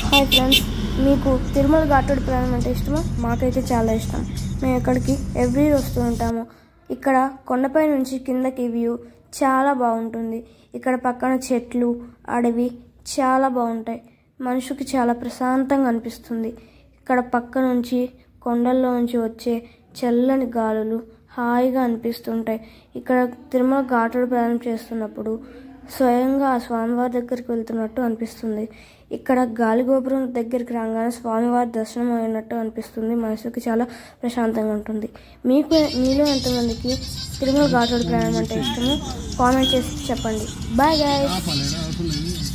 hi friends మీకు తిరుమల ఘాటుడు ప్రయాణం అంటే ఇష్టమా మాకైతే చాలా ఇష్టం మేము ఇక్కడికి ఎవ్రీ వస్తూ ఉంటాము ఇక్కడ కొండపై నుంచి కిందకి వ్యూ చాలా బాగుంటుంది ఇక్కడ పక్కన చెట్లు అడవి చాలా బాగుంటాయి మనిషికి చాలా ప్రశాంతంగా అనిపిస్తుంది ఇక్కడ పక్క నుంచి కొండల్లో నుంచి వచ్చే చల్లని గాలులు హాయిగా అనిపిస్తుంటాయి ఇక్కడ తిరుమల ఘాటుడు ప్రయాణం చేస్తున్నప్పుడు స్వయంగా ఆ స్వామివారి దగ్గరికి వెళ్తున్నట్టు అనిపిస్తుంది ఇక్కడ గాలిగోపురం దగ్గరికి రాగానే స్వామివారి దర్శనం అయినట్టు అనిపిస్తుంది మనసుకి చాలా ప్రశాంతంగా ఉంటుంది మీకు మీలో ఎంతమందికి తిరుమల ఘాటుడు ప్రయాణం అంటే ఇష్టమో కామెంట్ చేసి చెప్పండి బాయ్ గాయస్ ఆపలేదా అసలు